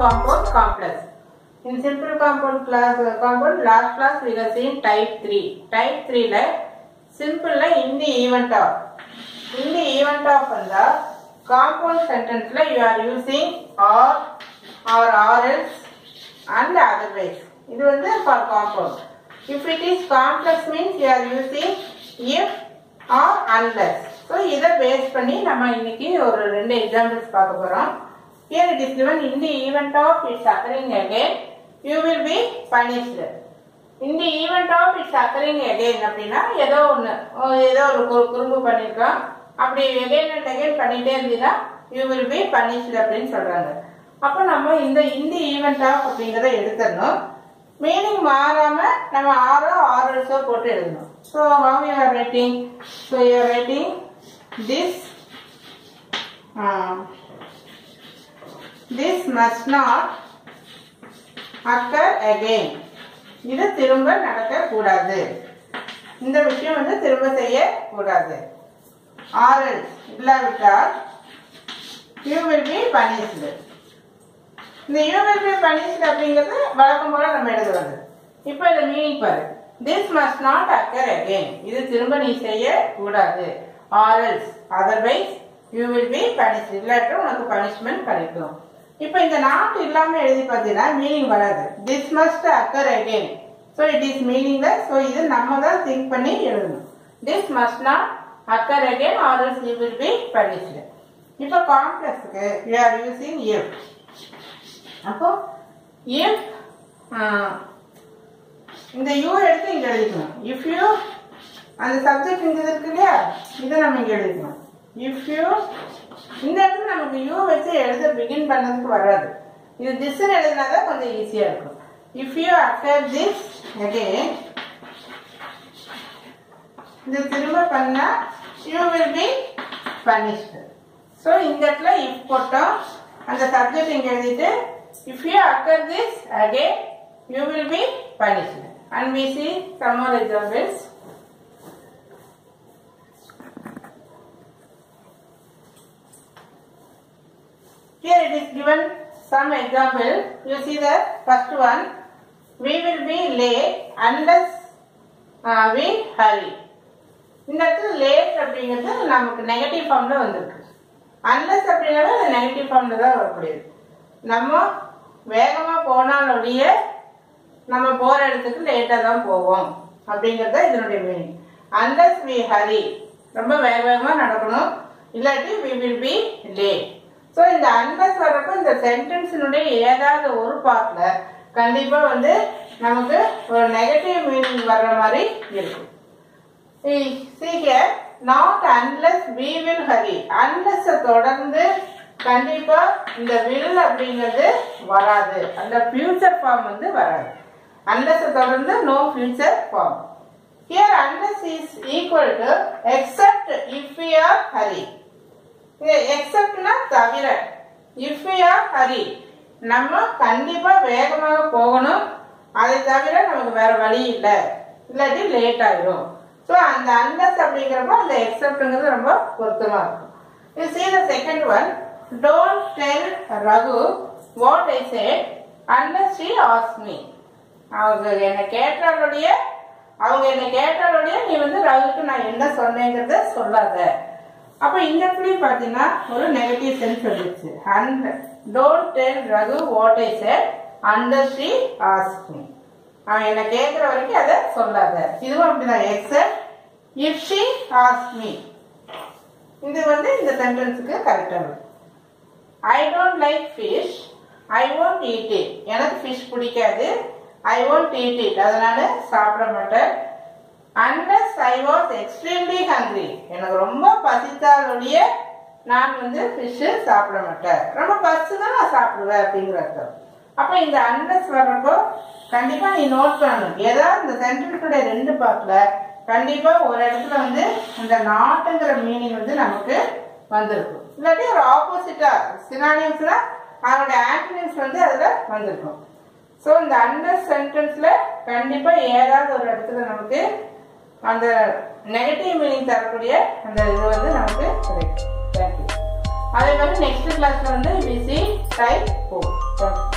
compound complex. In simple compound class, compound last class we have seen type 3. Type 3 ல simple ல in the event of in the event of வந்தா compound sentence ல you are using or or or else and otherwise. இது வந்து for compound. If it is complex means you are using if or unless. So இதை base பண்ணி நம்ம இன்னைக்கு ஒரு ரெண்டு எக்ஸாம்பிள்ஸ் பார்க்க போறோம் Here it is given in the event of its occurring again, you will be punished. In the event of its occurring again அப்படின்னா ஏதோ ஒன்று ஏதோ ஒரு கு- குறும்பு பண்ணியிருக்கோம் அப்படி again and again பண்ணிட்டே இருந்தீங்கன்னா you will be punished அப்படின்னு சொல்றாங்க அப்போ நம்ம இந்த இந்த ஈவெண்ட் ஆஃப் அப்படிங்கிறத எடுத்துடணும் மீனிங் மாறாம நம்ம ஆரோ ஆரல்ஸோ போட்டு எழுதணும் so how you are writing so you are writing this this must not occur again இது திரும்ப நடக்கக்கூடாது இந்த விஷயம் வந்து திரும்ப செய்யக்கூடாது ஆரல் இல்லாவிட்டால் யூ வில் பி பனிஷ்டு இந்த யூ வில் பி பனிஷ்டு அப்படிங்கிறது வழக்கம் போல நம்ம எழுதுறது இப்போ இந்த மீனிங் பாரு this must not occur again இது திரும்ப நீ செய்யக்கூடாது or else otherwise you will be punished இல்லாட்டும் உனக்கு பனிஷ்மெண்ட் கிடைக்கும் இப்போ இந்த நாட் இல்லாம எழுதி பார்த்தீங்கன்னா மீனிங் வராது this must occur again so it is meaningless so இது நம்ம தான் திங்க் பண்ணி எழுதணும் this must not occur again or else you will be punished இப்போ காம்ப்ளெக்ஸுக்கு யூ ஆர் யூசிங் இஃப் அப்போ இஃப் இந்த யூ எடுத்து இங்க எழுதிக்கணும் இஃப் யூ அந்த சப்ஜெக்ட் இங்க இருக்கு இல்லையா இதை நம்ம இங்க எழுதிக்கணும் இஃப் யூ இந்த இடத்துல நமக்கு யூ வச்சு எழுத பிகின் பண்ணதுக்கு வராது இது திஸ்ன்னு எழுதினா தான் கொஞ்சம் ஈஸியா இருக்கும் if you occur this again இது திரும்ப பண்ணா you will be punished so இந்த இடத்துல இஃப் போட்டோம் அந்த சப்ஜெக்ட் இங்க எழுதிட்டு if you occur this again you will be punished and we see some more examples Here it is given some example. You see the first one. We will be late unless uh, we hurry. இந்த இடத்துல late அப்படிங்கிறது நமக்கு negative ஃபார்ம்ல வந்திருக்கு unless அப்படின்னாவே அது negative ஃபார்ம்ல தான் வரக்கூடியது நம்ம வேகமா போனாலொழிய நம்ம போற இடத்துக்கு லேட்டா தான் போவோம் அப்படிங்கிறது தான் இதனுடைய மீனிங் அன்லஸ் வி ஹரி ரொம்ப வேக வேகமா நடக்கணும் இல்லாட்டி we will be late so இந்த அன்லஸ் வர்றப்ப இந்த சென்டென்ஸினுடைய ஏதாவது ஒரு பார்ட்ல கண்டிப்பா வந்து நமக்கு ஒரு நெகட்டிவ் மீனிங் வர்ற மாதிரி இருக்கும் see here not unless we will hurry unless அ தொடர்ந்து கண்டிப்பா இந்த will அப்படிங்கிறது வராது அந்த future form வந்து வராது unless அ தொடர்ந்து no future form here unless is equal to except if we are hurry இது exceptனா தவிர if we are hurry நம்ம கண்டிப்பா வேகமாக போகணும் அதை தவிர நமக்கு வேற வழி இல்லை இல்லாட்டி லேட் ஆயிடும் ஸோ அந்த அண்டஸ் அப்படிங்கிறப்ப அந்த எக்ஸப்ட்ங்கிறது ரொம்ப பொருத்தமா இருக்கும் you see the second one don't tell Raghu what I said unless she asks me அவங்க என்னை கேட்டாலுடைய அவங்க என்னை கேட்டாலுடைய நீ வந்து ரகுக்கு நான் என்ன சொன்னேங்கிறத சொல்லாத அப்ப இந்த இடத்துலயும் பாத்தீங்கன்னா ஒரு நெகட்டிவ் சென்ஸ் வந்துச்சு and don't tell Raghu what I said until she ask me அவன் என்ன கேட்குற வரைக்கும் அதை சொல்லாத இதுவும் அப்படிதான் except if she ask me இது வந்து இந்த சென்டென்ஸுக்கு கரெக்டாக I don't like fish I won't eat it எனக்கு ஃபிஷ் பிடிக்காது ஐ ஒன்ட் eat it அதனால சாப்பிட மாட்டேன் unless I was extremely hungry எனக்கு ரொம்ப பசித்தாலுடைய நான் வந்து ஃபிஷ்ஷு சாப்பிட மாட்டேன் ரொம்ப பசி தான் நான் சாப்பிடுவேன் அப்படிங்கிற அர்த்தம் அப்போ இந்த அன்லஸ் வர்றப்போ கண்டிப்பா நீ நோட் பண்ணணும் ஏதாவது இந்த சென்டென்ஸோட ரெண்டு பார்ட்ல கண்டிப்பா ஒரு இடத்துல வந்து இந்த நாட்டுங்கிற மீனிங் வந்து நமக்கு வந்திருக்கும் இல்லாட்டி ஒரு ஆப்போசிட்டா சினானியம்ஸ்னா அதோட ஆன்டனிம்ஸ் வந்து அதுல வந்திருக்கும் ஸோ இந்த அண்டர் சென்டென்ஸ்ல கண்டிப்பா ஏதாவது ஒரு இடத்துல நமக்கு அந்த நெகட்டிவ் மீனிங் தரக்கூடிய அந்த இது வந்து நமக்கு கிடைக்கும் தேங்க்யூ அதே மாதிரி நெக்ஸ்ட் கிளாஸ்ல வந்து பிசி டைப் ஃபோர் தேங்க்யூ